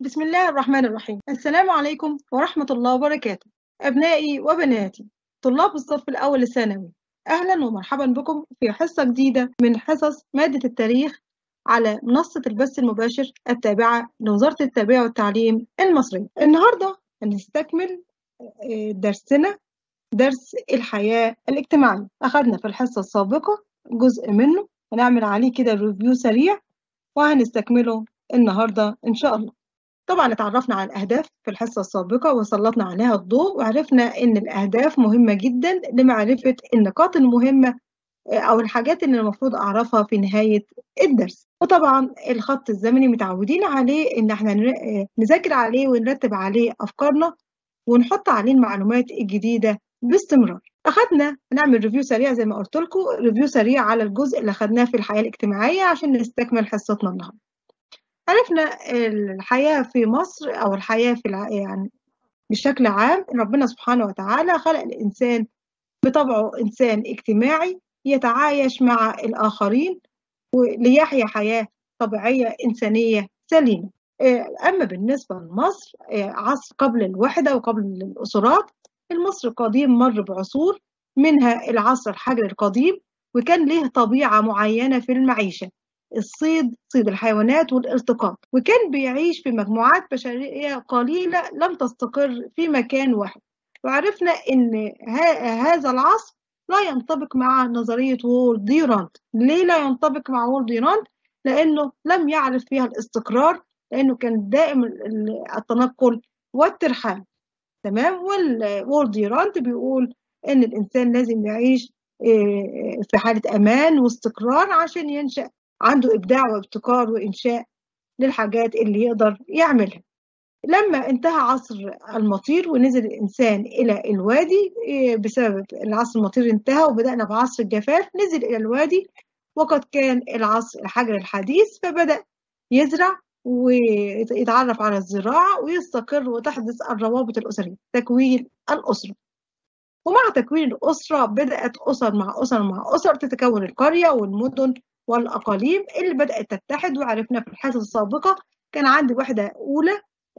بسم الله الرحمن الرحيم السلام عليكم ورحمة الله وبركاته أبنائي وبناتي طلاب الصف الأول الثانوي أهلا ومرحبا بكم في حصة جديدة من حصص مادة التاريخ على منصة البث المباشر التابعة لوزارة التربية والتعليم المصرية النهاردة هنستكمل درسنا درس الحياة الاجتماعية أخذنا في الحصة السابقة جزء منه هنعمل عليه كده ريفيو سريع وهنستكمله النهاردة إن شاء الله طبعا اتعرفنا على الأهداف في الحصة السابقة وسلطنا عليها الضوء وعرفنا إن الأهداف مهمة جدا لمعرفة النقاط المهمة أو الحاجات اللي المفروض أعرفها في نهاية الدرس وطبعا الخط الزمني متعودين عليه إن احنا نذاكر عليه ونرتب عليه أفكارنا ونحط عليه المعلومات الجديدة باستمرار أخدنا نعمل ريفيو سريع زي ما قلت لكم ريفيو سريع على الجزء اللي أخدناه في الحياة الاجتماعية عشان نستكمل حصتنا النهاردة عرفنا الحياة في مصر أو الحياة في الع... يعني بشكل عام ربنا سبحانه وتعالى خلق الإنسان بطبعه إنسان اجتماعي يتعايش مع الآخرين ليحيا حياة طبيعية إنسانية سليمة أما بالنسبة لمصر عصر قبل الوحدة وقبل الأسرات المصر القديم مر بعصور منها العصر الحجري القديم وكان له طبيعة معينة في المعيشة الصيد صيد الحيوانات والالتقاط وكان بيعيش في مجموعات بشرية قليلة لم تستقر في مكان واحد وعرفنا ان هذا العصر لا ينطبق مع نظرية وولد ديراند ليه لا ينطبق مع وولد ديراند لأنه لم يعرف فيها الاستقرار لأنه كان دائم التنقل والترحال تمام والوولد ديراند بيقول ان الانسان لازم يعيش في حالة امان واستقرار عشان ينشأ عنده إبداع وابتكار وإنشاء للحاجات اللي يقدر يعملها لما انتهى عصر المطير ونزل الإنسان إلى الوادي بسبب العصر المطير انتهى وبدأنا بعصر الجفاف نزل إلى الوادي وقد كان العصر الحجر الحديث فبدأ يزرع ويتعرف على الزراعة ويستقر وتحدث الروابط الأسرية تكوين الأسرة ومع تكوين الأسرة بدأت أسر مع أسر مع أسر تتكون القرية والمدن والأقاليم اللي بدأت تتحد وعرفنا في الحصص السابقة كان عندي وحدة أولى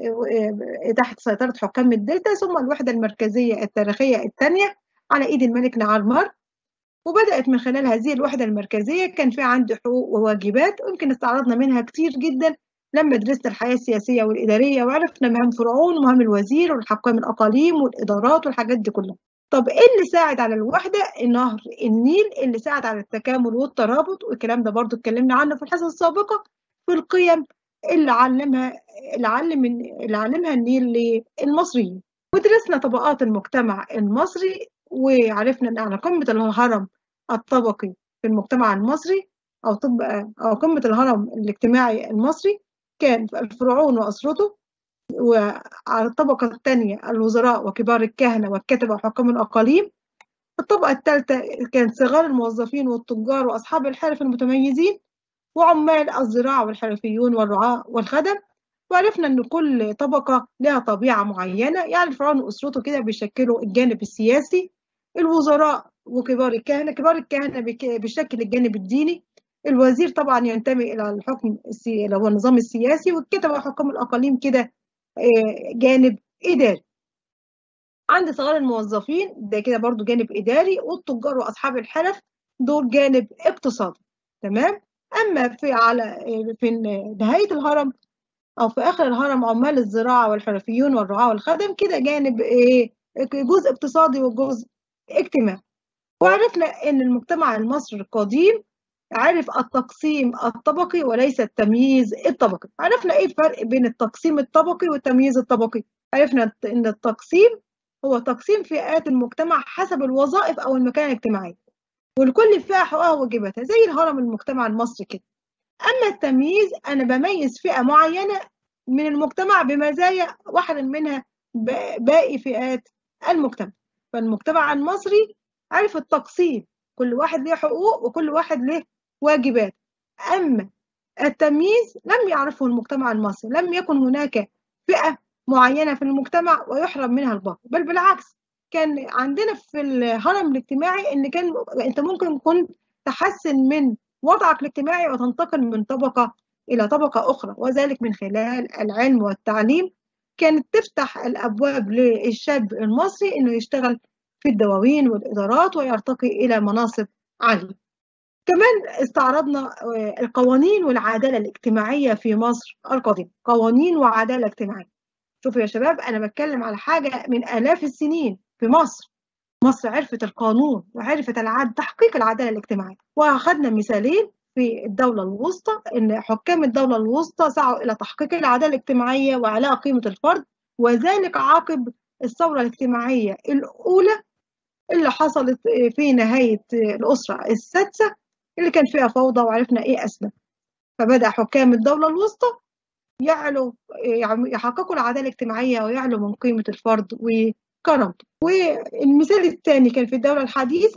تحت سيطرة حكام الدلتا ثم الوحدة المركزية التاريخية الثانية على إيد الملك نعرمر وبدأت من خلال هذه الوحدة المركزية كان في عندي حقوق وواجبات ويمكن استعرضنا منها كتير جدا لما درسنا الحياة السياسية والإدارية وعرفنا مهام فرعون ومهام الوزير والحكام الأقاليم والإدارات والحاجات دي كلها طب ايه اللي ساعد على الوحده نهر النيل اللي ساعد على التكامل والترابط والكلام ده برضو اتكلمنا عنه في الحصه السابقه في القيم اللي علمها اللي علم اللي علمها النيل للمصريين ودرسنا طبقات المجتمع المصري وعرفنا ان على قمه الهرم الطبقي في المجتمع المصري او طب او قمه الهرم الاجتماعي المصري كان الفرعون واسرته وعلى الطبقة الثانية الوزراء وكبار الكهنة والكتبة وحكام الأقاليم الطبقة الثالثة كانت صغار الموظفين والتجار وأصحاب الحرف المتميزين وعمال الزراعة والحرفيون والرعاة والخدم وعرفنا أن كل طبقة لها طبيعة معينة يعني الفرعون وأسرته كده بيشكلوا الجانب السياسي الوزراء وكبار الكهنة كبار الكهنة بيشكل الجانب الديني الوزير طبعا ينتمي إلى الحكم السي... اللي هو النظام السياسي والكتبة وحكام الأقاليم كده جانب إداري عند صغار الموظفين ده كده برضو جانب إداري والتجار وأصحاب الحرف دول جانب اقتصادي تمام أما في على في نهاية الهرم أو في آخر الهرم عمال الزراعة والحرفيون والرعاة والخدم كده جانب إيه جزء اقتصادي وجزء اجتماعي وعرفنا إن المجتمع المصري القديم عرف التقسيم الطبقي وليس التمييز الطبقي عرفنا ايه الفرق بين التقسيم الطبقي والتمييز الطبقي عرفنا ان التقسيم هو تقسيم فئات المجتمع حسب الوظائف او المكان الاجتماعي والكل فئة حقوقها وواجباتها زي الهرم المجتمع المصري كده اما التمييز انا بميز فئة معينة من المجتمع بمزايا واحدة منها باقي فئات المجتمع فالمجتمع المصري عرف التقسيم كل واحد له حقوق وكل واحد له واجبات أما التمييز لم يعرفه المجتمع المصري لم يكن هناك فئة معينة في المجتمع ويحرم منها الباقي بل بالعكس كان عندنا في الهرم الاجتماعي ان كان انت ممكن كنت تحسن من وضعك الاجتماعي وتنتقل من طبقة إلى طبقة أخرى وذلك من خلال العلم والتعليم كانت تفتح الأبواب للشاب المصري إنه يشتغل في الدواوين والإدارات ويرتقي إلى مناصب عالية كمان استعرضنا القوانين والعدالة الاجتماعية في مصر القديمة قوانين وعدالة اجتماعية شوفوا يا شباب أنا بتكلم على حاجة من آلاف السنين في مصر مصر عرفت القانون وعرفت العد تحقيق العدالة الاجتماعية وأخذنا مثالين في الدولة الوسطى إن حكام الدولة الوسطى سعوا إلى تحقيق العدالة الاجتماعية وعلاء قيمة الفرد وذلك عقب الثورة الاجتماعية الأولى اللي حصلت في نهاية الأسرة السادسة اللي كان فيها فوضى وعرفنا إيه أسباب فبدأ حكام الدولة الوسطى يعلوا يحققوا العدالة الاجتماعية ويعلوا من قيمة الفرد وكرامته والمثال الثاني كان في الدولة الحديثة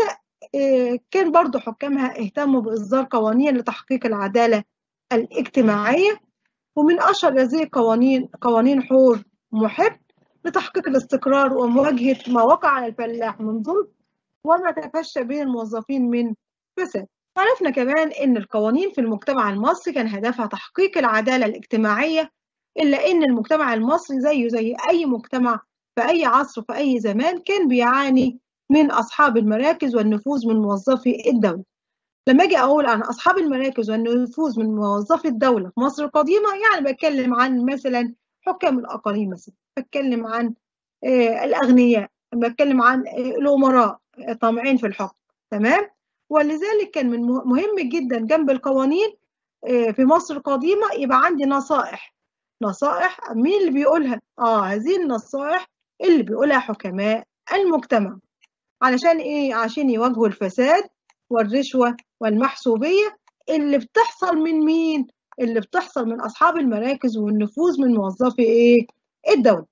كان برضو حكامها اهتموا بإصدار قوانين لتحقيق العدالة الاجتماعية ومن أشهر هذه القوانين قوانين حور محب لتحقيق الاستقرار ومواجهة ما وقع على الفلاح من ظلم وما تفشى بين الموظفين من فساد عرفنا كمان أن القوانين في المجتمع المصري كان هدفها تحقيق العدالة الاجتماعية إلا أن المجتمع المصري زيه زي أي مجتمع في أي عصر في أي زمان كان بيعاني من أصحاب المراكز والنفوذ من موظفي الدولة لما أجي أقول عن أصحاب المراكز والنفوذ من موظفي الدولة في مصر القديمة يعني بتكلم عن مثلا حكام الأقاليم مثلا بتكلم عن الأغنياء بتكلم عن الأمراء طامعين في الحكم تمام ولذلك كان من مهم جدا جنب القوانين في مصر القديمة يبقى عندي نصائح نصائح مين اللي بيقولها؟ آه هذه النصائح اللي بيقولها حكماء المجتمع علشان إيه؟ عشان يواجهوا الفساد والرشوة والمحسوبية اللي بتحصل من مين؟ اللي بتحصل من أصحاب المراكز والنفوذ من موظفي إيه؟ الدولة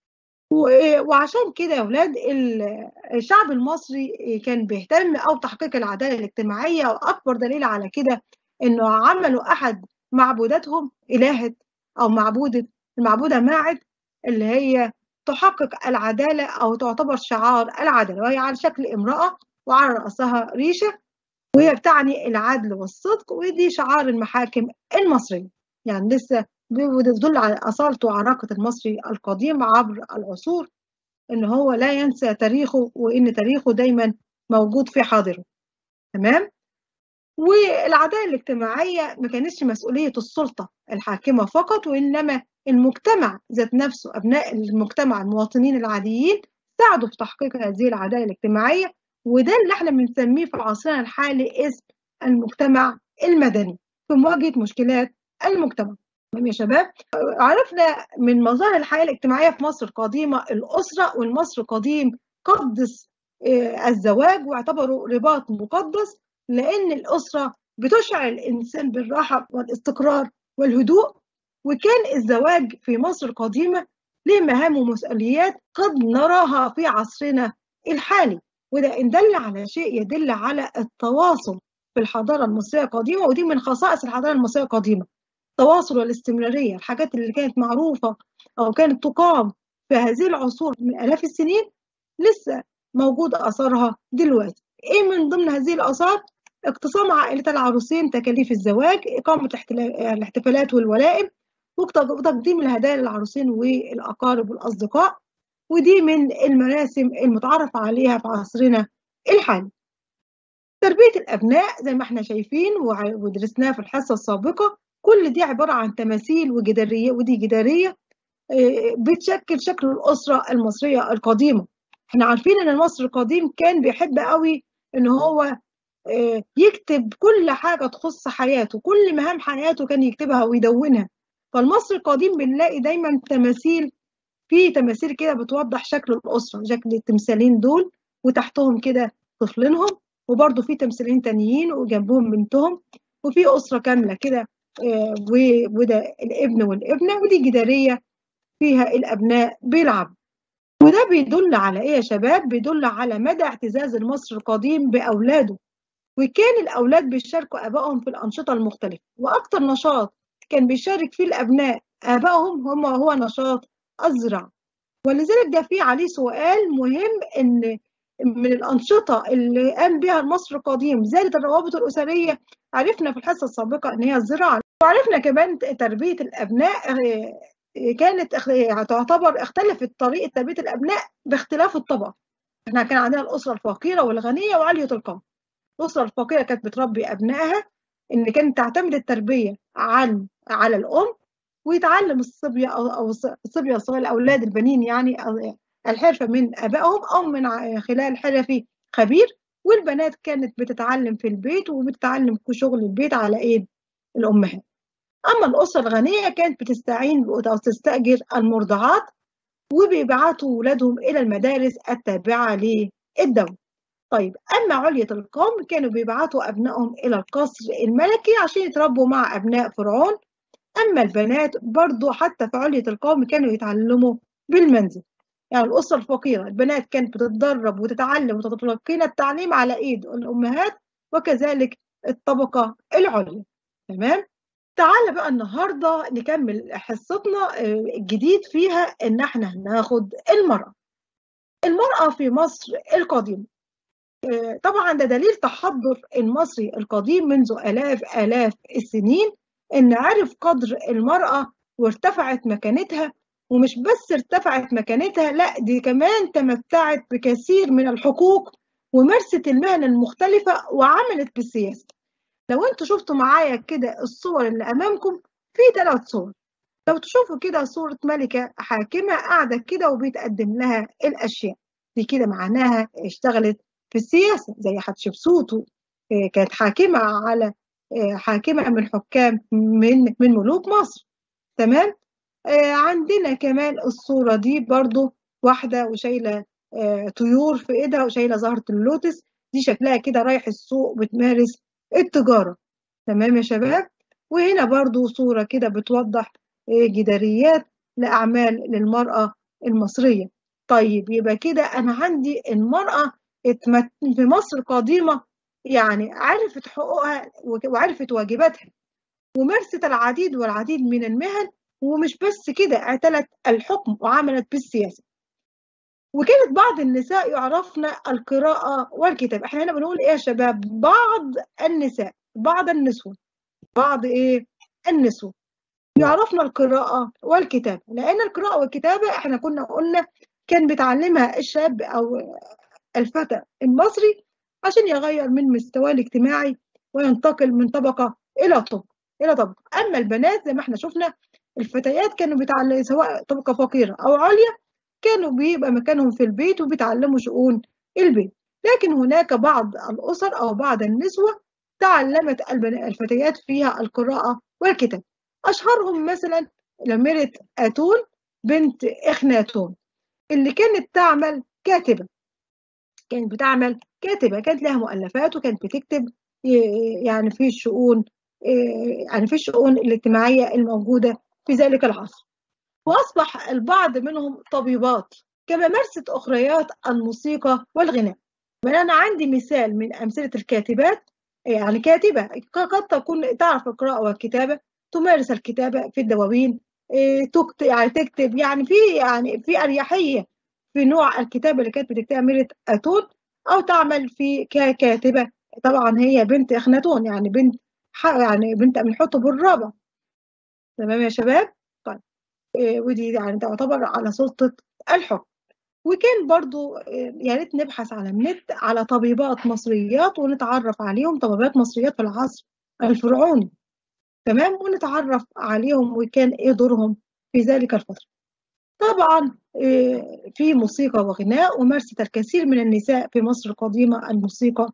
وعشان كده يا ولاد الشعب المصري كان بيهتم أو تحقيق العدالة الاجتماعية وأكبر دليل على كده إنه عملوا أحد معبوداتهم إلهة أو معبودة المعبودة ماعد اللي هي تحقق العدالة أو تعتبر شعار العدالة وهي على شكل امرأة وعلى رأسها ريشة وهي بتعني العدل والصدق ودي شعار المحاكم المصرية يعني لسه بتدل على أصالته وعراقة المصري القديم عبر العصور إن هو لا ينسى تاريخه وإن تاريخه دايما موجود في حاضره تمام والعدالة الاجتماعية ما كانتش مسؤولية السلطة الحاكمة فقط وإنما المجتمع ذات نفسه أبناء المجتمع المواطنين العاديين ساعدوا في تحقيق هذه العدالة الاجتماعية وده اللي احنا بنسميه في عصرنا الحالي اسم المجتمع المدني في مواجهة مشكلات المجتمع تمام يا شباب عرفنا من مظاهر الحياة الاجتماعية في مصر القديمة الأسرة والمصر القديم قدس الزواج واعتبره رباط مقدس لأن الأسرة بتشعر الإنسان بالراحة والاستقرار والهدوء وكان الزواج في مصر القديمة له مهام ومسؤوليات قد نراها في عصرنا الحالي وده إن دل على شيء يدل على التواصل في الحضارة المصرية القديمة ودي من خصائص الحضارة المصرية القديمة التواصل والاستمرارية الحاجات اللي كانت معروفة أو كانت تقام في هذه العصور من آلاف السنين لسه موجود أثرها دلوقتي إيه من ضمن هذه الآثار؟ اقتسام عائلة العروسين تكاليف الزواج إقامة الاحتفالات والولائم وتقديم الهدايا للعروسين والأقارب والأصدقاء ودي من المراسم المتعارف عليها في عصرنا الحالي تربية الأبناء زي ما احنا شايفين ودرسناها في الحصة السابقة كل دي عبارة عن تماثيل وجدارية ودي جدارية بتشكل شكل الأسرة المصرية القديمة احنا عارفين ان المصري القديم كان بيحب قوي ان هو يكتب كل حاجة تخص حياته كل مهام حياته كان يكتبها ويدونها فالمصري القديم بنلاقي دايما تماثيل في تماثيل كده بتوضح شكل الأسرة شكل التمثالين دول وتحتهم كده طفلينهم وبرضه في تمثالين تانيين وجنبهم بنتهم وفي أسرة كاملة كده وده الابن والابنة ودي جدارية فيها الأبناء بيلعبوا وده بيدل على إيه يا شباب؟ بيدل على مدى اعتزاز المصري القديم بأولاده وكان الأولاد بيشاركوا آبائهم في الأنشطة المختلفة وأكتر نشاط كان بيشارك فيه الأبناء آبائهم هم هو نشاط الزراعة ولذلك ده في عليه سؤال مهم إن من الأنشطة اللي قام بها المصري القديم زادت الروابط الأسرية عرفنا في الحصة السابقة إن هي الزراعة وعرفنا كمان تربية الأبناء كانت تعتبر اختلفت طريقة تربية الأبناء باختلاف الطبقة احنا كان عندنا الأسرة الفقيرة والغنية وعالية القوم الأسرة الفقيرة كانت بتربي أبنائها إن كانت تعتمد التربية عن على الأم ويتعلم الصبية أو الصبية الصغيرة الأولاد البنين يعني الحرفة من آبائهم أو من خلال حرفي خبير والبنات كانت بتتعلم في البيت وبتتعلم في شغل البيت على إيد الأمهات أما الأسرة الغنية كانت بتستعين أو تستأجر المرضعات وبيبعتوا ولادهم إلى المدارس التابعة للدولة طيب أما علية القوم كانوا بيبعتوا أبنائهم إلى القصر الملكي عشان يتربوا مع أبناء فرعون أما البنات برضو حتى في علية القوم كانوا يتعلموا بالمنزل يعني الأسرة الفقيرة البنات كانت بتتدرب وتتعلم وتتلقين التعليم على إيد الأمهات وكذلك الطبقة العليا تمام تعالى بقى النهاردة نكمل حصتنا الجديد فيها إن احنا هناخد المرأة المرأة في مصر القديمة طبعا ده دليل تحضر المصري القديم منذ آلاف آلاف السنين إن عرف قدر المرأة وارتفعت مكانتها ومش بس ارتفعت مكانتها لا دي كمان تمتعت بكثير من الحقوق ومارست المهن المختلفة وعملت بالسياسة لو انتوا شفتوا معايا كده الصور اللي امامكم في ثلاث صور لو تشوفوا كده صورة ملكة حاكمة قاعدة كده وبيتقدم لها الأشياء دي كده معناها اشتغلت في السياسة زي حتشبسوت كانت حاكمة على حاكمة من حكام من من ملوك مصر تمام عندنا كمان الصورة دي برضو واحدة وشايلة طيور في ايدها وشايلة زهرة اللوتس دي شكلها كده رايح السوق بتمارس التجارة تمام يا شباب وهنا برضو صورة كده بتوضح جداريات لأعمال للمرأة المصرية طيب يبقى كده أنا عندي المرأة في مصر القديمة يعني عرفت حقوقها وعرفت واجباتها ومارست العديد والعديد من المهن ومش بس كده اعتلت الحكم وعملت بالسياسة وكانت بعض النساء يعرفن القراءة والكتاب احنا هنا بنقول ايه يا شباب بعض النساء بعض النسوة بعض ايه النسوة يعرفن القراءة والكتابة لأن القراءة والكتابة احنا كنا قلنا كان بيتعلمها الشاب أو الفتى المصري عشان يغير من مستواه الاجتماعي وينتقل من طبقة إلى طبقة إلى طبقة أما البنات زي ما احنا شفنا الفتيات كانوا بيتعلموا سواء طبقة فقيرة أو عليا كانوا بيبقى مكانهم في البيت وبيتعلموا شؤون البيت لكن هناك بعض الأسر أو بعض النسوة تعلمت الفتيات فيها القراءة والكتاب أشهرهم مثلا لميرة أتون بنت إخناتون اللي كانت تعمل كاتبة كانت بتعمل كاتبة كانت لها مؤلفات وكانت بتكتب يعني في الشؤون يعني في الشؤون الاجتماعية الموجودة في ذلك العصر وأصبح البعض منهم طبيبات كما مارست أخريات الموسيقى والغناء بل أنا عندي مثال من أمثلة الكاتبات يعني كاتبة قد تكون تعرف القراءة والكتابة تمارس الكتابة في الدواوين تكتب يعني تكتب يعني في يعني في أريحية في نوع الكتابة اللي كانت بتكتبها ميرة أتون أو تعمل في ككاتبة طبعا هي بنت أخناتون يعني بنت يعني بنت من حطب الرابع تمام يا شباب طيب ودي يعني تعتبر على سلطة الحكم وكان برضو يا ريت نبحث على النت على طبيبات مصريات ونتعرف عليهم طبيبات مصريات في العصر الفرعوني تمام ونتعرف عليهم وكان ايه دورهم في ذلك الفترة طبعا في موسيقى وغناء ومارست الكثير من النساء في مصر القديمة الموسيقى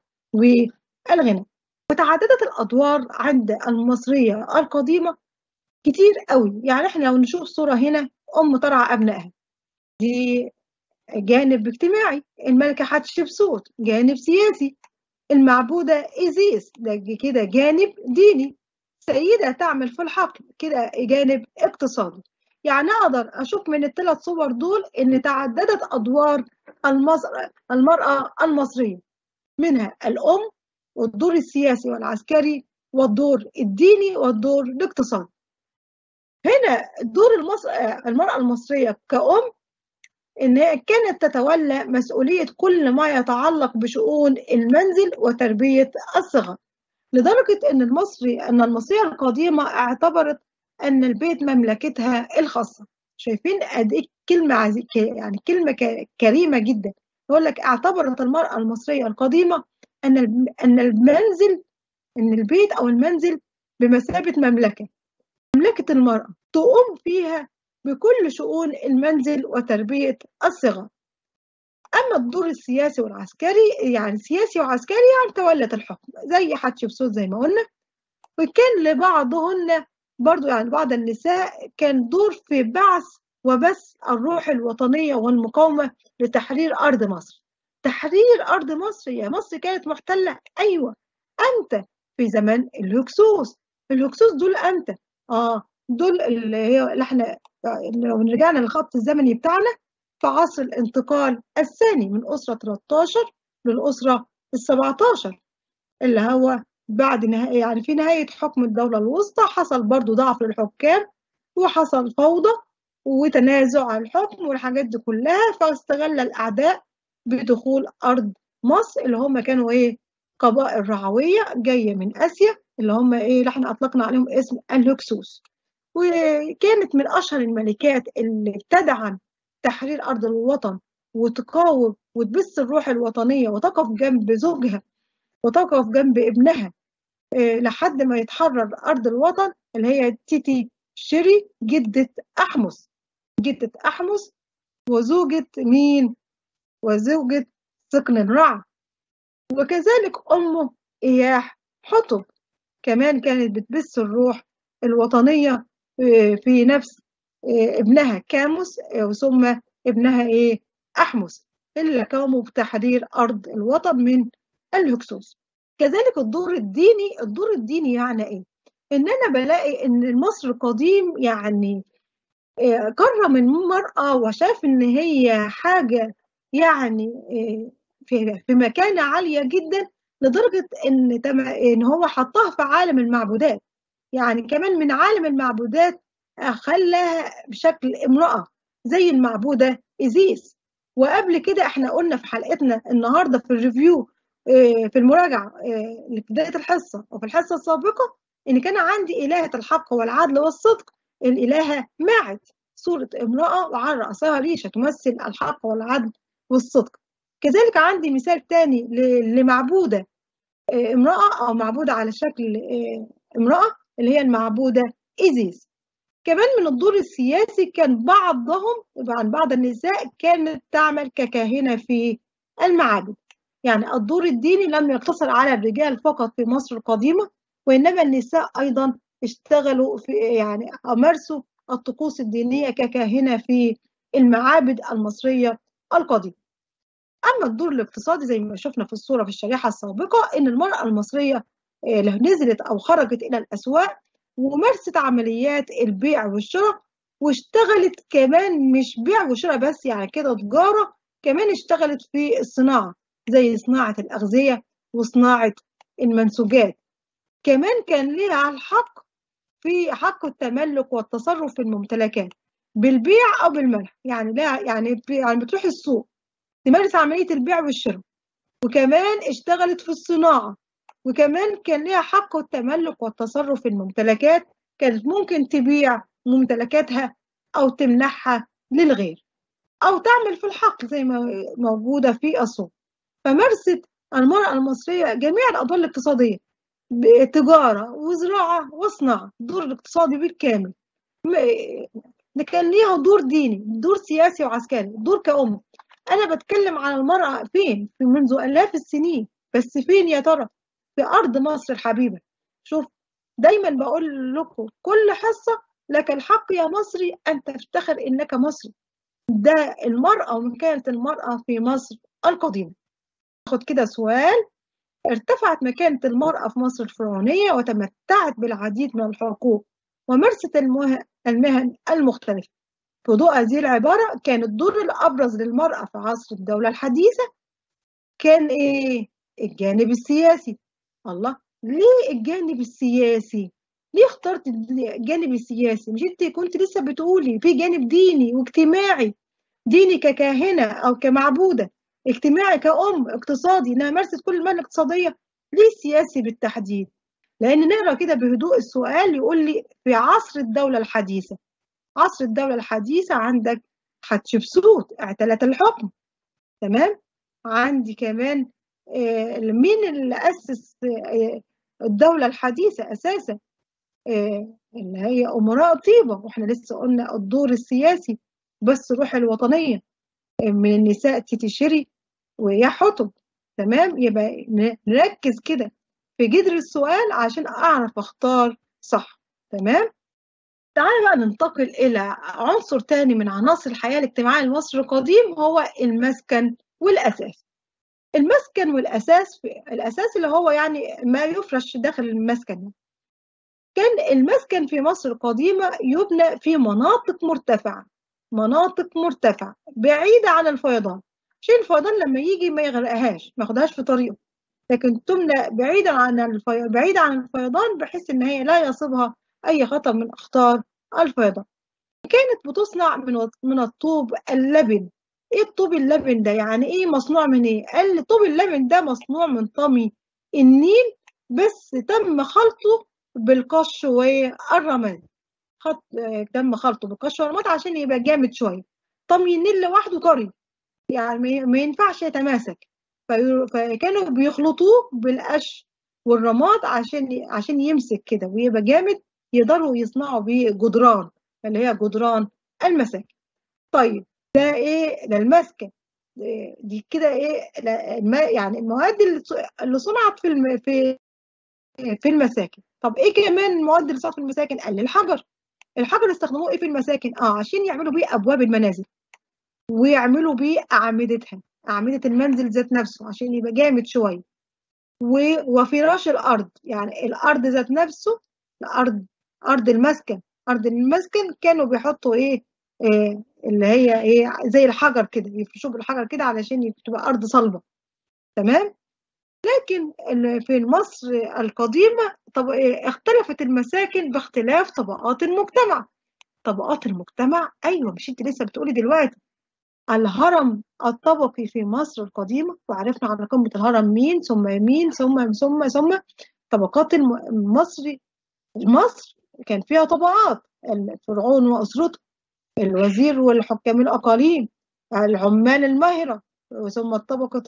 والغناء وتعددت الأدوار عند المصرية القديمة كتير قوي يعني احنا لو نشوف صورة هنا أم ترعى أبنائها دي جانب اجتماعي الملكة حتشبسوت جانب سياسي المعبودة إيزيس ده كده جانب ديني سيدة تعمل في الحقل كده جانب اقتصادي يعني أقدر أشوف من الثلاث صور دول إن تعددت أدوار المصر المرأة المصرية منها الأم والدور السياسي والعسكري والدور الديني والدور الاقتصادي هنا دور المصر... المرأة المصرية كأم إن هي كانت تتولى مسؤولية كل ما يتعلق بشؤون المنزل وتربية الصغر لدرجة إن المصري أن المصرية القديمة اعتبرت أن البيت مملكتها الخاصة شايفين قد إيه كلمة عز... يعني كلمة ك... كريمة جدا يقول لك اعتبرت المرأة المصرية القديمة أن أن المنزل أن البيت أو المنزل بمثابة مملكة مملكة المرأة تقوم فيها بكل شؤون المنزل وتربية الصغار أما الدور السياسي والعسكري يعني سياسي وعسكري يعني تولت الحكم زي حتشبسوت زي ما قلنا وكان لبعضهن برضو يعني بعض النساء كان دور في بعث وبث الروح الوطنية والمقاومة لتحرير أرض مصر تحرير أرض مصر يا مصر كانت محتلة أيوة أنت في زمان الهكسوس الهكسوس دول أنت آه دول اللي هي اللي احنا لو رجعنا للخط الزمني بتاعنا في عصر الانتقال الثاني من أسرة 13 للأسرة ال 17 اللي هو بعد نهاية يعني في نهاية حكم الدولة الوسطى حصل برضو ضعف للحكام وحصل فوضى وتنازع عن الحكم والحاجات دي كلها فاستغل الأعداء بدخول أرض مصر اللي هم كانوا إيه قبائل رعوية جاية من آسيا اللي هم إيه اللي احنا أطلقنا عليهم اسم الهكسوس وكانت من أشهر الملكات اللي بتدعم تحرير أرض الوطن وتقاوم وتبث الروح الوطنية وتقف جنب زوجها وتقف جنب ابنها لحد ما يتحرر أرض الوطن اللي هي تيتي شيري جدة أحمس جدة أحمس وزوجة مين؟ وزوجة سقن الرع وكذلك أمه إياح حطب كمان كانت بتبث الروح الوطنية في نفس ابنها كاموس ثم ابنها ايه احمس اللي قاموا بتحرير ارض الوطن من الهكسوس كذلك الدور الديني الدور الديني يعني ايه ان انا بلاقي ان مصر القديم يعني كرم المرأة وشاف ان هي حاجة يعني في في مكانة عالية جدا لدرجة ان ان هو حطها في عالم المعبودات يعني كمان من عالم المعبودات خلاها بشكل امرأة زي المعبودة إيزيس وقبل كده احنا قلنا في حلقتنا النهاردة في الريفيو في المراجعة لبداية الحصة وفي الحصة السابقة إن كان عندي إلهة الحق والعدل والصدق الإلهة ماعت صورة امرأة وعلى رأسها ريشة تمثل الحق والعدل والصدق كذلك عندي مثال تاني لمعبودة امرأة أو معبودة على شكل امرأة اللي هي المعبودة إيزيس كمان من الدور السياسي كان بعضهم عن بعض النساء كانت تعمل ككاهنة في المعابد يعني الدور الديني لم يقتصر على الرجال فقط في مصر القديمة وإنما النساء أيضا اشتغلوا في يعني أمارسوا الطقوس الدينية ككاهنة في المعابد المصرية القديمة أما الدور الاقتصادي زي ما شفنا في الصورة في الشريحة السابقة إن المرأة المصرية نزلت أو خرجت إلى الأسواق ومارست عمليات البيع والشراء واشتغلت كمان مش بيع وشراء بس يعني كده تجارة كمان اشتغلت في الصناعة زي صناعة الأغذية وصناعة المنسوجات كمان كان ليها الحق في حق التملك والتصرف في الممتلكات بالبيع أو بالمنح يعني لا يعني يعني بتروح السوق تمارس عملية البيع والشراء وكمان اشتغلت في الصناعة وكمان كان ليها حق التملك والتصرف في الممتلكات كانت ممكن تبيع ممتلكاتها أو تمنحها للغير أو تعمل في الحقل زي ما موجودة في السوق فمارست المرأة المصرية جميع الأدوار الاقتصادية تجارة وزراعة وصناعة الدور الاقتصادي بالكامل كان ليها دور ديني دور سياسي وعسكري دور كأم أنا بتكلم عن المرأة فين في منذ آلاف السنين بس فين يا ترى في أرض مصر الحبيبة شوف دايما بقول لكم كل حصة لك الحق يا مصري أن تفتخر إنك مصري ده المرأة ومن كانت المرأة في مصر القديمة ناخد كده سؤال ارتفعت مكانة المرأة في مصر الفرعونية وتمتعت بالعديد من الحقوق ومارست المهن المختلفة في ضوء هذه العبارة كان الدور الأبرز للمرأة في عصر الدولة الحديثة كان إيه؟ الجانب السياسي الله ليه الجانب السياسي؟ ليه اخترت الجانب السياسي؟ مش انت كنت لسه بتقولي في جانب ديني واجتماعي ديني ككاهنة أو كمعبودة اجتماعي كأم اقتصادي انها مارست كل المهن الاقتصادية ليه سياسي بالتحديد؟ لأن نقرأ كده بهدوء السؤال يقول لي في عصر الدولة الحديثة عصر الدولة الحديثة عندك حتشبسوت اعتلت الحكم تمام عندي كمان آه مين اللي أسس آه الدولة الحديثة أساسا آه اللي هي أمراء طيبة وإحنا لسه قلنا الدور السياسي بس روح الوطنية من النساء تيتي ويا حطب تمام يبقى نركز كده في جذر السؤال عشان أعرف أختار صح تمام تعالى بقى ننتقل إلى عنصر تاني من عناصر الحياة الاجتماعية المصري القديم هو المسكن والأساس المسكن والأساس الأساس اللي هو يعني ما يفرش داخل المسكن كان المسكن في مصر القديمة يبنى في مناطق مرتفعة مناطق مرتفعة بعيدة عن الفيضان عشان الفيضان لما يجي ما يغرقهاش ما ياخدهاش في طريقه لكن تمنى بعيدا عن الفي... بعيدة عن الفيضان بحيث ان هي لا يصيبها اي خطر من اخطار الفيضان كانت بتصنع من من الطوب اللبن ايه الطوب اللبن ده يعني ايه مصنوع من ايه قال لي طوب اللبن ده مصنوع من طمي النيل بس تم خلطه بالقش والرماد خط تم خلطه بالقش والرماد عشان يبقى جامد شويه طمي النيل لوحده طري يعني ما ينفعش يتماسك فكانوا بيخلطوه بالقش والرماد عشان عشان يمسك كده ويبقى جامد يقدروا يصنعوا بيه جدران اللي هي جدران المساكن طيب ده ايه ده المسكن دي كده ايه يعني المواد اللي صنعت في الم... في في المساكن طب ايه كمان المواد اللي صنعت في المساكن قال الحجر الحجر استخدموه ايه في المساكن اه عشان يعملوا بيه ابواب المنازل ويعملوا بيه اعمدتها أعمدة المنزل ذات نفسه عشان يبقى جامد شوية وفراش الأرض يعني الأرض ذات نفسه الأرض أرض المسكن أرض المسكن كانوا بيحطوا إيه, إيه اللي هي إيه زي الحجر كده يفرشوا بالحجر كده علشان تبقى أرض صلبة تمام لكن في مصر القديمة طب اختلفت المساكن باختلاف طبقات المجتمع طبقات المجتمع أيوة مش أنت لسه بتقولي دلوقتي الهرم الطبقي في مصر القديمة وعرفنا على قمة الهرم مين ثم مين ثم ثم ثم طبقات المصري مصر كان فيها طبقات الفرعون وأسرته الوزير والحكام الأقاليم العمال الماهرة ثم الطبقة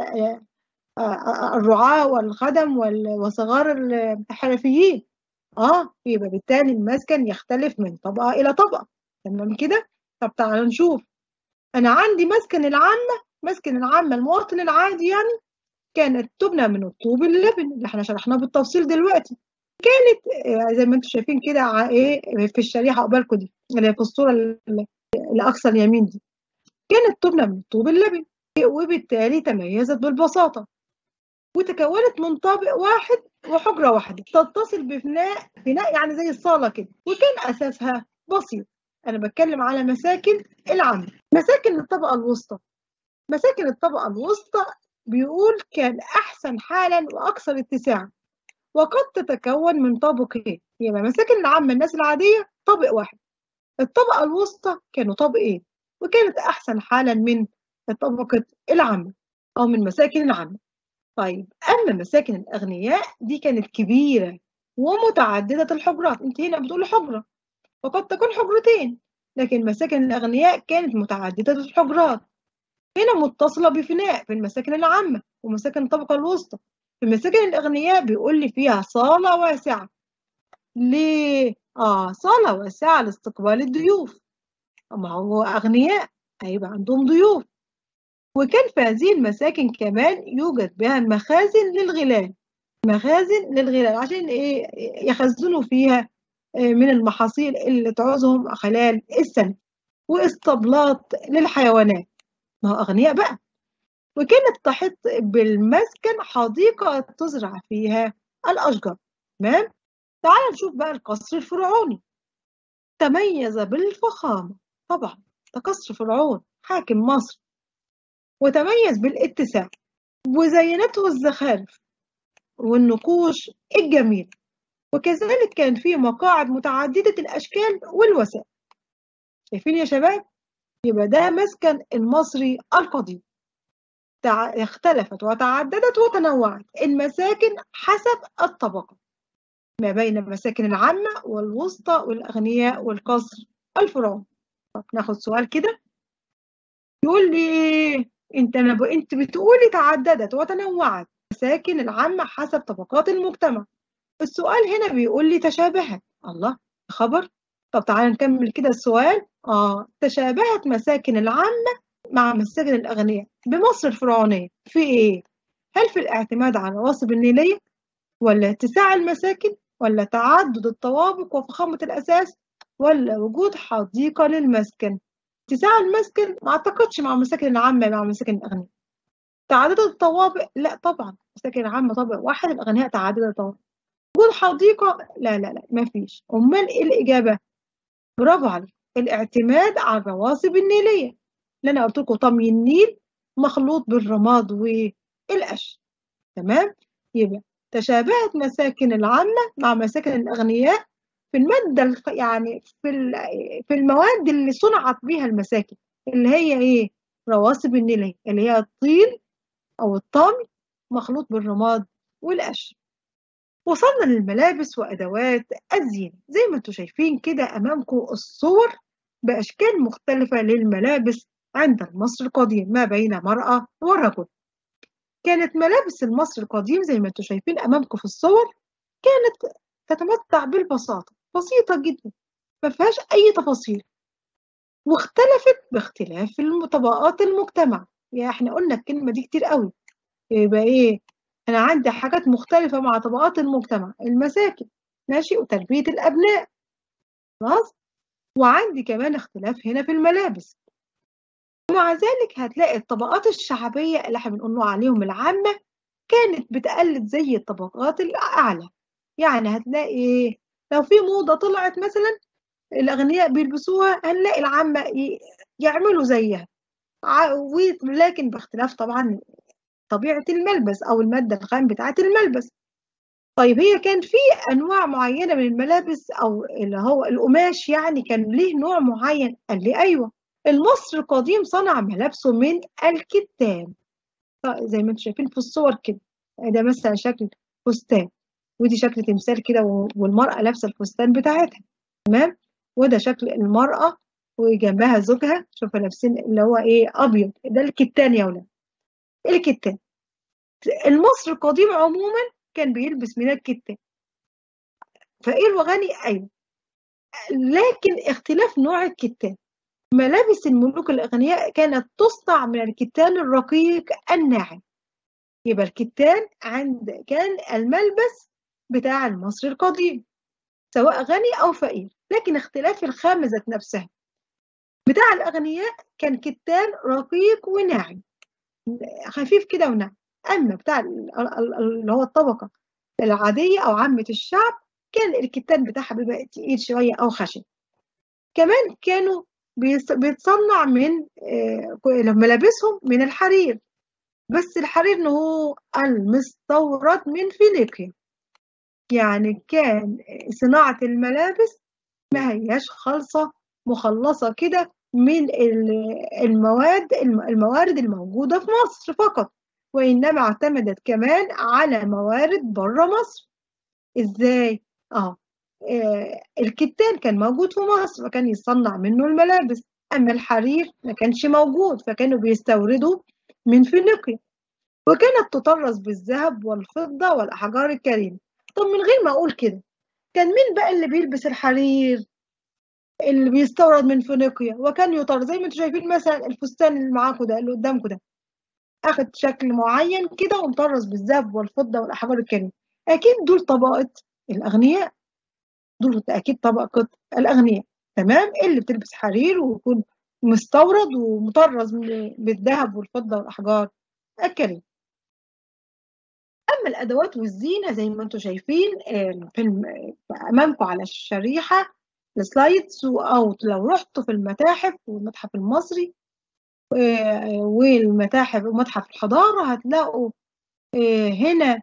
الرعاة والخدم وصغار الحرفيين اه يبقى بالتالي المسكن يختلف من طبقة إلى طبقة تمام كده طب تعالوا نشوف أنا عندي مسكن العامة مسكن العامة المواطن العادي يعني كانت تبنى من الطوب اللبن اللي احنا شرحناه بالتفصيل دلوقتي كانت زي ما انتم شايفين كده ايه في الشريحة قبالكم دي اللي في الصورة اللي أقصى اليمين دي كانت تبنى من الطوب اللبن وبالتالي تميزت بالبساطة وتكونت من طابق واحد وحجرة واحدة تتصل بفناء بناء يعني زي الصالة كده وكان أساسها بسيط أنا بتكلم على مساكن العامة مساكن الطبقة الوسطى مساكن الطبقة الوسطى بيقول كان أحسن حالا وأكثر اتساعا وقد تتكون من طابقين يبقى مساكن العامة الناس العادية طابق واحد الطبقة الوسطى كانوا طابقين وكانت أحسن حالا من طبقة العامة أو من مساكن العامة طيب أما مساكن الأغنياء دي كانت كبيرة ومتعددة الحجرات أنت هنا بتقول حجرة وقد تكون حجرتين لكن مساكن الأغنياء كانت متعددة الحجرات هنا متصلة بفناء في المساكن العامة ومساكن الطبقة الوسطى في مساكن الأغنياء بيقول لي فيها صالة واسعة ليه؟ آه صالة واسعة لاستقبال الضيوف ما هو أغنياء هيبقى عندهم ضيوف وكان في هذه المساكن كمان يوجد بها مخازن للغلال مخازن للغلال عشان إيه يخزنوا فيها من المحاصيل اللي تعوزهم خلال السنة واسطبلات للحيوانات ما هو أغنياء بقى وكانت تحيط بالمسكن حديقة تزرع فيها الأشجار تمام تعال نشوف بقى القصر الفرعوني تميز بالفخامة طبعا ده قصر فرعون حاكم مصر وتميز بالاتساع وزينته الزخارف والنقوش الجميل وكذلك كان فيه مقاعد متعددة الأشكال والوسائل شايفين يا شباب؟ يبقى ده مسكن المصري القديم اختلفت وتعددت وتنوعت المساكن حسب الطبقة ما بين المساكن العامة والوسطى والأغنياء والقصر الفرعوني طب ناخد سؤال كده يقول لي انت أنا ب... انت بتقولي تعددت وتنوعت المساكن العامة حسب طبقات المجتمع السؤال هنا بيقول لي تشابهت الله خبر طب تعالى نكمل كده السؤال اه تشابهت مساكن العامة مع مساكن الأغنياء بمصر الفرعونية في إيه؟ هل في الاعتماد على الرواسب النيلية ولا اتساع المساكن ولا تعدد الطوابق وفخامة الأساس ولا وجود حديقة للمسكن اتساع المسكن ما أعتقدش مع المساكن العامة مع مساكن الأغنياء تعدد الطوابق لا طبعا المساكن العامة طابق واحد الأغنياء تعدد الطوابق وجود حديقة لا لا لا ما فيش أمال إيه الإجابة؟ برافو عليك الاعتماد على الرواسب النيلية اللي أنا قلت لكم طمي النيل مخلوط بالرماد والقش تمام يبقى تشابهت مساكن العامة مع مساكن الأغنياء في المادة يعني في في المواد اللي صنعت بها المساكن اللي هي إيه؟ رواسب النيلية اللي هي الطين أو الطمي مخلوط بالرماد والقش وصلنا للملابس وأدوات الزينة زي ما انتم شايفين كده أمامكم الصور بأشكال مختلفة للملابس عند المصري القديم ما بين مرأة ورجل كانت ملابس المصري القديم زي ما انتم شايفين أمامكم في الصور كانت تتمتع بالبساطة بسيطة جدا ما فيهاش أي تفاصيل واختلفت باختلاف طبقات المجتمع يعني احنا قلنا الكلمة دي كتير قوي يبقى ايه أنا عندي حاجات مختلفة مع طبقات المجتمع المساكن ماشي وتربية الأبناء خلاص وعندي كمان اختلاف هنا في الملابس ومع ذلك هتلاقي الطبقات الشعبية اللي احنا بنقول عليهم العامة كانت بتقلد زي الطبقات الأعلى يعني هتلاقي لو في موضة طلعت مثلا الأغنياء بيلبسوها هنلاقي العامة يعملوا زيها ولكن باختلاف طبعا طبيعة الملبس أو المادة الخام بتاعة الملبس طيب هي كان في أنواع معينة من الملابس أو اللي هو القماش يعني كان ليه نوع معين قال لي أيوة المصري القديم صنع ملابسه من الكتان زي ما انتم شايفين في الصور كده ده مثلا شكل فستان ودي شكل تمثال كده والمرأة لابسة الفستان بتاعتها تمام وده شكل المرأة وجنبها زوجها شوفوا لابسين اللي هو ايه أبيض ده الكتان يا ولاد الكتان المصري القديم عموما كان بيلبس من الكتان فقير وغني أيوة لكن اختلاف نوع الكتان ملابس الملوك الأغنياء كانت تصنع من الكتان الرقيق الناعم يبقى الكتان عند كان الملبس بتاع المصري القديم سواء غني أو فقير لكن اختلاف الخامة ذات نفسها بتاع الأغنياء كان كتان رقيق وناعم خفيف كده وناعم أما بتاع اللي هو الطبقة العادية أو عامة الشعب كان الكتان بتاعها بيبقى تقيل شوية أو خشن كمان كانوا بيتصنع من ملابسهم من الحرير بس الحرير إن هو المستورد من فينيقيا يعني كان صناعة الملابس ما هياش خالصة مخلصة كده من المواد الموارد الموجودة في مصر فقط وإنما اعتمدت كمان على موارد بره مصر إزاي؟ آه الكتان كان موجود في مصر فكان يصنع منه الملابس أما الحرير ما كانش موجود فكانوا بيستوردوا من فينيقيا وكانت تطرز بالذهب والفضة والأحجار الكريمة طب من غير ما أقول كده كان مين بقى اللي بيلبس الحرير اللي بيستورد من فينيقيا وكان يطر زي ما انتم شايفين مثلا الفستان اللي معاكم ده اللي قدامكم ده اخد شكل معين كده ومطرز بالذهب والفضة والأحجار الكريمة أكيد دول طبقة الأغنياء دول أكيد طبقة الأغنياء تمام اللي بتلبس حرير ويكون مستورد ومطرز بالذهب والفضة والأحجار الكريمة أما الأدوات والزينة زي ما أنتم شايفين أمامكم على الشريحة السلايدز أو لو رحتوا في المتاحف والمتحف المصري والمتاحف ومتحف الحضارة هتلاقوا هنا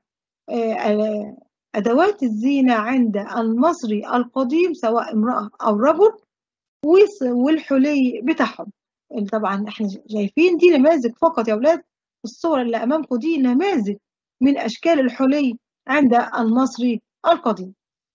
أدوات الزينة عند المصري القديم سواء امرأة أو رجل والحلي بتاعهم طبعا احنا شايفين دي نماذج فقط يا أولاد الصور اللي أمامكم دي نماذج من أشكال الحلي عند المصري القديم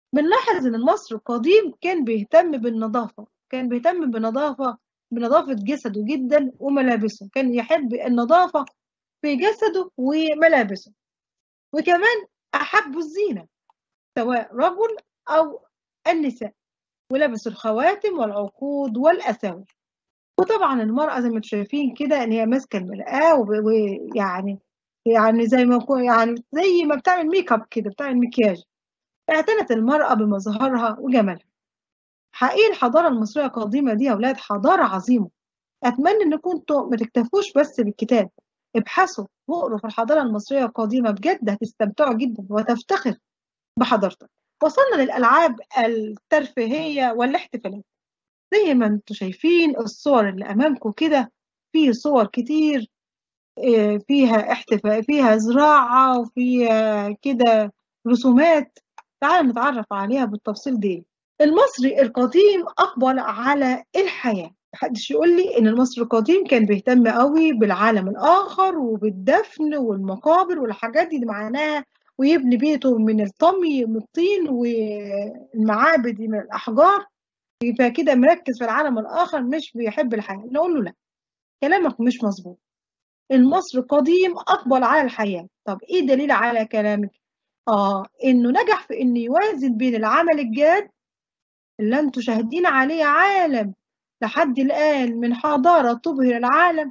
بنلاحظ إن المصري القديم كان بيهتم بالنظافة كان بيهتم بنظافة بنظافة جسده جدا وملابسه كان يحب النظافة في جسده وملابسه وكمان أحبوا الزينة سواء رجل أو النساء ولبسوا الخواتم والعقود والأساور وطبعا المرأة زي ما انتم شايفين كده إن هي ماسكة المرآة ويعني يعني زي ما يعني زي ما بتعمل ميك اب كده بتعمل مكياج اعتنت المرأة بمظهرها وجمالها حقيقي الحضارة المصرية القديمة دي يا أولاد حضارة عظيمة أتمنى إن كنتوا ما تكتفوش بس بالكتاب ابحثوا واقروا في الحضارة المصرية القديمة بجد هتستمتعوا جدا وتفتخر بحضارتك وصلنا للألعاب الترفيهية والاحتفالات زي ما انتم شايفين الصور اللي أمامكم كده في صور كتير فيها احتفاء فيها زراعة وفيها كده رسومات تعالوا نتعرف عليها بالتفصيل دي المصري القديم أقبل على الحياة محدش يقول لي إن المصري القديم كان بيهتم قوي بالعالم الآخر وبالدفن والمقابر والحاجات دي, دي معناها ويبني بيته من الطمي من الطين والمعابد من الأحجار يبقى كده مركز في العالم الآخر مش بيحب الحياة نقول له لا كلامك مش مظبوط المصري القديم أقبل على الحياة طب إيه دليل على كلامك؟ آه إنه نجح في إنه يوازن بين العمل الجاد اللي أنتوا شاهدين عليه عالم لحد الآن من حضارة تبهر العالم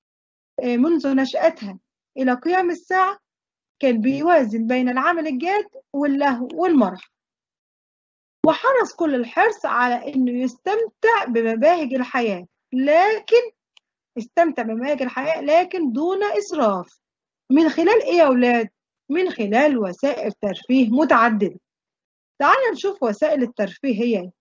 منذ نشأتها إلى قيام الساعة كان بيوازن بين العمل الجاد واللهو والمرح وحرص كل الحرص على إنه يستمتع بمباهج الحياة لكن استمتع بمباهج الحياة لكن دون إسراف من خلال إيه يا أولاد؟ من خلال وسائل ترفيه متعددة تعالوا نشوف وسائل الترفيه هي ايه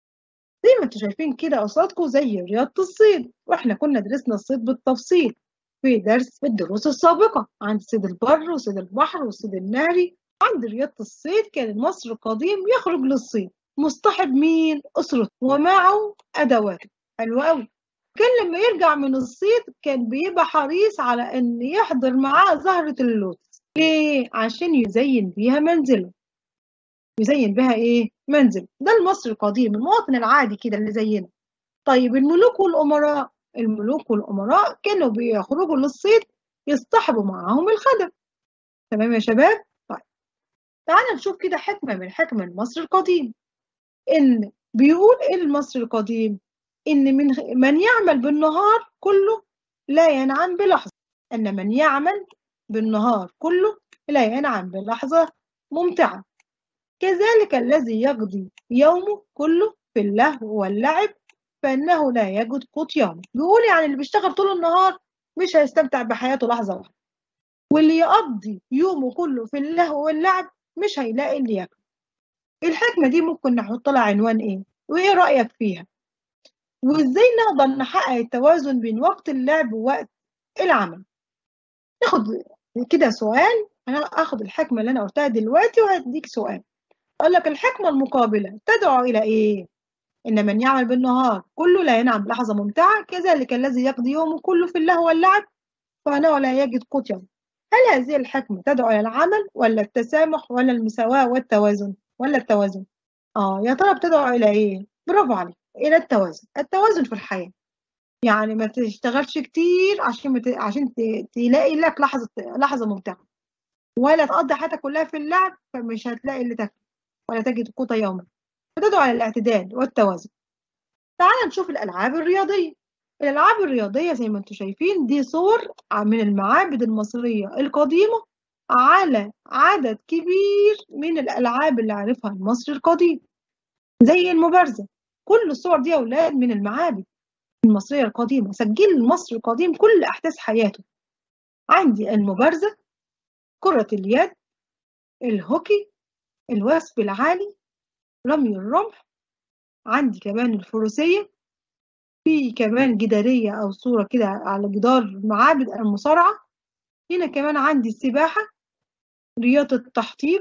زي ما انتم شايفين كده قصادكم زي رياضة الصيد واحنا كنا درسنا الصيد بالتفصيل في درس في الدروس السابقة عند صيد البر وصيد البحر والصيد النهري عند رياضة الصيد كان المصري القديم يخرج للصيد مصطحب مين؟ أسرته ومعه أدواته حلو قوي كان لما يرجع من الصيد كان بيبقى حريص على إن يحضر معاه زهرة اللوتس ليه؟ عشان يزين بيها منزله يزين بها إيه؟ منزل ده المصري القديم المواطن العادي كده اللي زينا طيب الملوك والأمراء الملوك والأمراء كانوا بيخرجوا للصيد يصطحبوا معاهم الخدم تمام يا شباب؟ طيب تعالى نشوف كده حكمة من حكم المصري القديم إن بيقول إيه المصري القديم؟ إن من من يعمل بالنهار كله لا ينعم بلحظة أن من يعمل بالنهار كله لا ينعم بلحظة ممتعة كذلك الذي يقضي يومه كله في اللهو واللعب فإنه لا يجد قوت يومه بيقول يعني اللي بيشتغل طول النهار مش هيستمتع بحياته لحظة واحدة واللي يقضي يومه كله في اللهو واللعب مش هيلاقي اللي ياكل الحكمة دي ممكن نحط لها عنوان ايه وايه رأيك فيها وازاي نقدر نحقق التوازن بين وقت اللعب ووقت العمل ناخد كده سؤال انا اخد الحكمة اللي انا قلتها دلوقتي وهديك سؤال اقول لك الحكمة المقابلة تدعو الى ايه إن من يعمل بالنهار كله لا ينعم بلحظة ممتعة كذلك الذي يقضي يومه كله في اللهو واللعب فإنه لا يجد قوت يوم هل هذه الحكمة تدعو إلى العمل ولا التسامح ولا المساواة والتوازن ولا التوازن آه يا ترى بتدعو إلى إيه برافو عليك إلى التوازن التوازن في الحياة يعني ما تشتغلش كتير عشان مت... عشان ت... تلاقي لك لحظة لحظة ممتعة ولا تقضي حياتك كلها في اللعب فمش هتلاقي اللي تاكل ولا تجد قوت يومك فتدعو على الاعتدال والتوازن تعال نشوف الألعاب الرياضية الألعاب الرياضية زي ما انتم شايفين دي صور من المعابد المصرية القديمة على عدد كبير من الألعاب اللي عرفها المصري القديم زي المبارزة كل الصور دي يا أولاد من المعابد المصرية القديمة سجل المصري القديم كل أحداث حياته عندي المبارزة كرة اليد الهوكي الوثب العالي رمي الرمح عندي كمان الفروسية في كمان جدارية أو صورة كده على جدار معابد المصارعة هنا كمان عندي السباحة رياضة التحطيب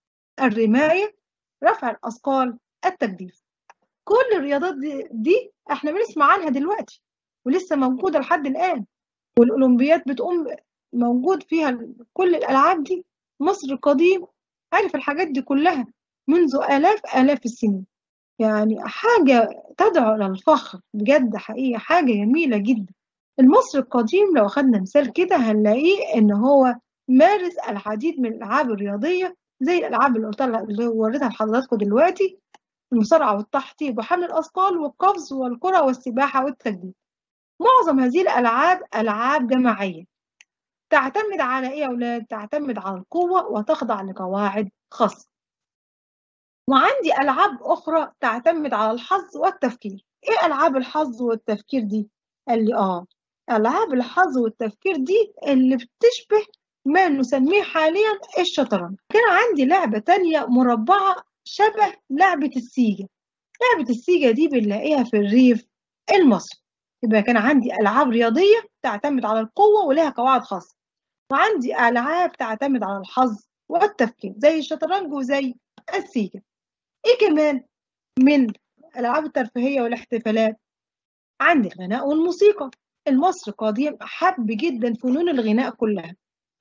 الرماية رفع الأثقال التجديف كل الرياضات دي, دي احنا بنسمع عنها دلوقتي ولسه موجودة لحد الآن والأولمبياد بتقوم موجود فيها كل الألعاب دي مصر القديم عارف الحاجات دي كلها منذ آلاف آلاف السنين يعني حاجة تدعو إلى الفخر بجد حقيقة حاجة جميلة جدا المصري القديم لو أخدنا مثال كده هنلاقيه إن هو مارس العديد من الألعاب الرياضية زي الألعاب اللي قلت اللي وريتها لحضراتكم دلوقتي المصارعة والتحطيب وحمل الأثقال والقفز والكرة والسباحة والتجديد معظم هذه الألعاب ألعاب جماعية تعتمد على إيه يا أولاد؟ تعتمد على القوة وتخضع لقواعد خاصة وعندي ألعاب أخرى تعتمد على الحظ والتفكير إيه ألعاب الحظ والتفكير دي؟ قال لي آه ألعاب الحظ والتفكير دي اللي بتشبه ما نسميه حاليا الشطرنج كان عندي لعبة تانية مربعة شبه لعبة السيجا لعبة السيجا دي بنلاقيها في الريف المصري يبقى كان عندي ألعاب رياضية تعتمد على القوة ولها قواعد خاصة وعندي ألعاب تعتمد على الحظ والتفكير زي الشطرنج وزي السيجا إيه كمان من الألعاب الترفيهية والاحتفالات عندي الغناء والموسيقى المصري القديم حب جدا فنون الغناء كلها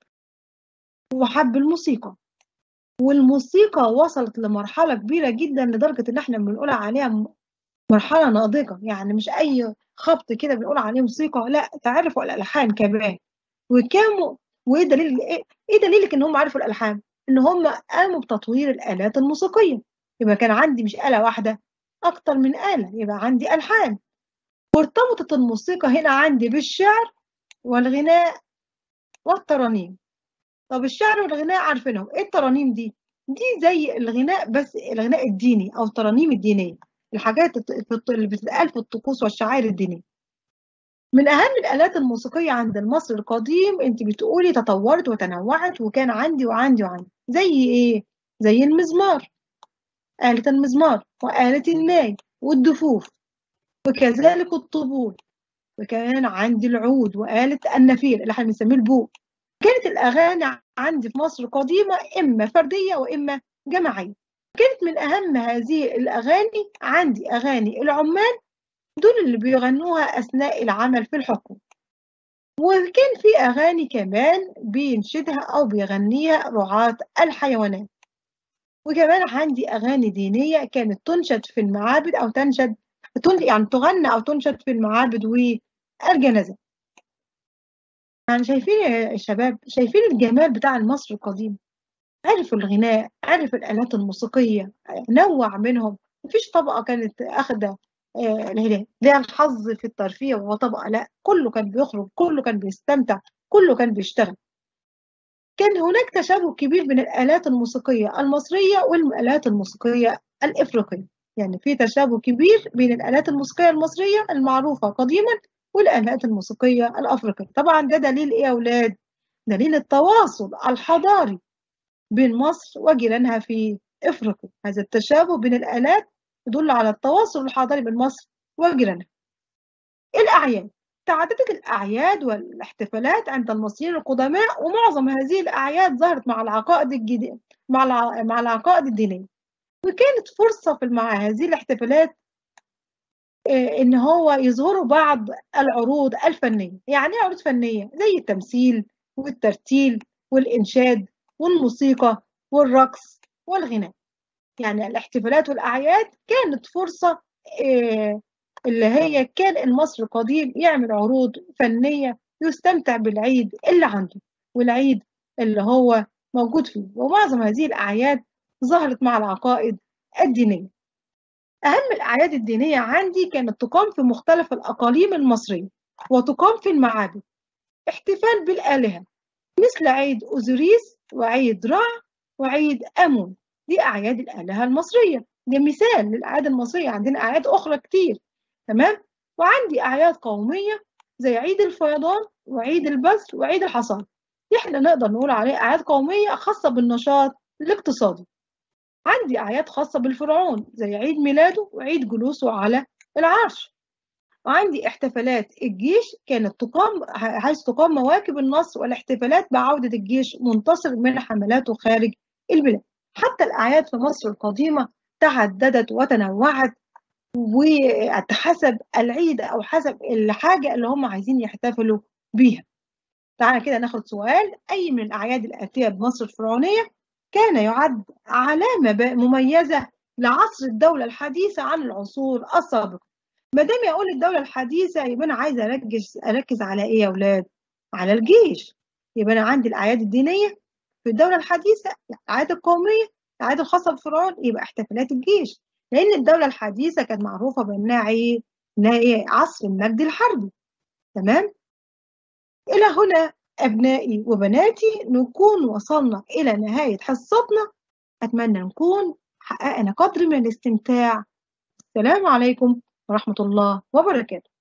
وحب الموسيقى والموسيقى وصلت لمرحلة كبيرة جدا لدرجة إن إحنا بنقول عليها مرحلة ناضجة يعني مش أي خبط كده بنقول عليه موسيقى لا تعرفوا الألحان كمان وكانوا وإيه دليل إيه دليلك إن هم عرفوا الألحان؟ إن هم قاموا بتطوير الآلات الموسيقية يبقى كان عندي مش آلة واحدة أكتر من آلة يبقى عندي ألحان وارتبطت الموسيقى هنا عندي بالشعر والغناء والترانيم طب الشعر والغناء عارفينهم ايه الترانيم دي دي زي الغناء بس الغناء الديني او الترانيم الدينيه الحاجات اللي بتتقال في الطقوس والشعائر الدينيه من اهم الالات الموسيقيه عند المصري القديم انت بتقولي تطورت وتنوعت وكان عندي وعندي وعندي زي ايه زي المزمار آلة المزمار وآلة الناي والدفوف وكذلك الطبول وكان عندي العود وآلة النفير اللي احنا بنسميه البوق كانت الأغاني عندي في مصر قديمة إما فردية وإما جماعية كانت من أهم هذه الأغاني عندي أغاني العمال دول اللي بيغنوها أثناء العمل في الحكم وكان في أغاني كمان بينشدها أو بيغنيها رعاة الحيوانات وكمان عندي أغاني دينية كانت تنشد في المعابد أو تنشد يعني تغنى أو تنشد في المعابد والجنازات يعني شايفين يا شباب شايفين الجمال بتاع المصري القديم عرفوا الغناء عرفوا الآلات الموسيقية نوع منهم مفيش طبقة كانت أخدة ليها الحظ في الترفيه وهو طبقة لا كله كان بيخرج كله كان بيستمتع كله كان بيشتغل كان هناك تشابه كبير بين الآلات الموسيقية المصرية والآلات الموسيقية الإفريقية يعني في تشابه كبير بين الآلات الموسيقية المصرية المعروفة قديما والآلات الموسيقية الأفريقية طبعا ده دليل إيه يا أولاد؟ دليل التواصل الحضاري بين مصر وجيرانها في إفريقيا هذا التشابه بين الآلات يدل على التواصل الحضاري بين مصر وجيرانها الأعياد تعددت الأعياد والاحتفالات عند المصريين القدماء ومعظم هذه الأعياد ظهرت مع العقائد الجديدة مع الع... مع العقائد الدينية وكانت فرصة في مع هذه الاحتفالات ان هو يظهروا بعض العروض الفنيه يعني ايه عروض فنيه زي التمثيل والترتيل والانشاد والموسيقى والرقص والغناء يعني الاحتفالات والاعياد كانت فرصه اللي هي كان المصري القديم يعمل عروض فنيه يستمتع بالعيد اللي عنده والعيد اللي هو موجود فيه ومعظم هذه الاعياد ظهرت مع العقائد الدينيه أهم الأعياد الدينية عندي كانت تقام في مختلف الأقاليم المصرية وتقام في المعابد احتفال بالآلهة مثل عيد أوزوريس وعيد رع وعيد أمون دي أعياد الآلهة المصرية ده مثال للأعياد المصرية عندنا أعياد أخرى كتير تمام وعندي أعياد قومية زي عيد الفيضان وعيد البذر وعيد الحصاد دي احنا نقدر نقول عليها أعياد قومية خاصة بالنشاط الاقتصادي عندي أعياد خاصة بالفرعون زي عيد ميلاده وعيد جلوسه على العرش وعندي احتفالات الجيش كانت تقام حيث تقام مواكب النصر والاحتفالات بعودة الجيش منتصر من حملاته خارج البلاد حتى الأعياد في مصر القديمة تعددت وتنوعت وحسب العيد أو حسب الحاجة اللي هم عايزين يحتفلوا بيها تعالى كده ناخد سؤال أي من الأعياد الآتية بمصر الفرعونية كان يعد علامة مميزة لعصر الدولة الحديثة عن العصور السابقة ما دام يقول الدولة الحديثة يبقى أنا عايزة أركز أركز على إيه يا أولاد؟ على الجيش يبقى أنا عندي الأعياد الدينية في الدولة الحديثة الأعياد القومية الأعياد الخاصة بفرعون يبقى احتفالات الجيش لأن الدولة الحديثة كانت معروفة بأنها إيه؟ إنها إيه؟ عصر المجد الحربي تمام؟ إلى هنا أبنائي وبناتي نكون وصلنا إلى نهاية حصتنا أتمنى نكون حققنا قدر من الاستمتاع السلام عليكم ورحمة الله وبركاته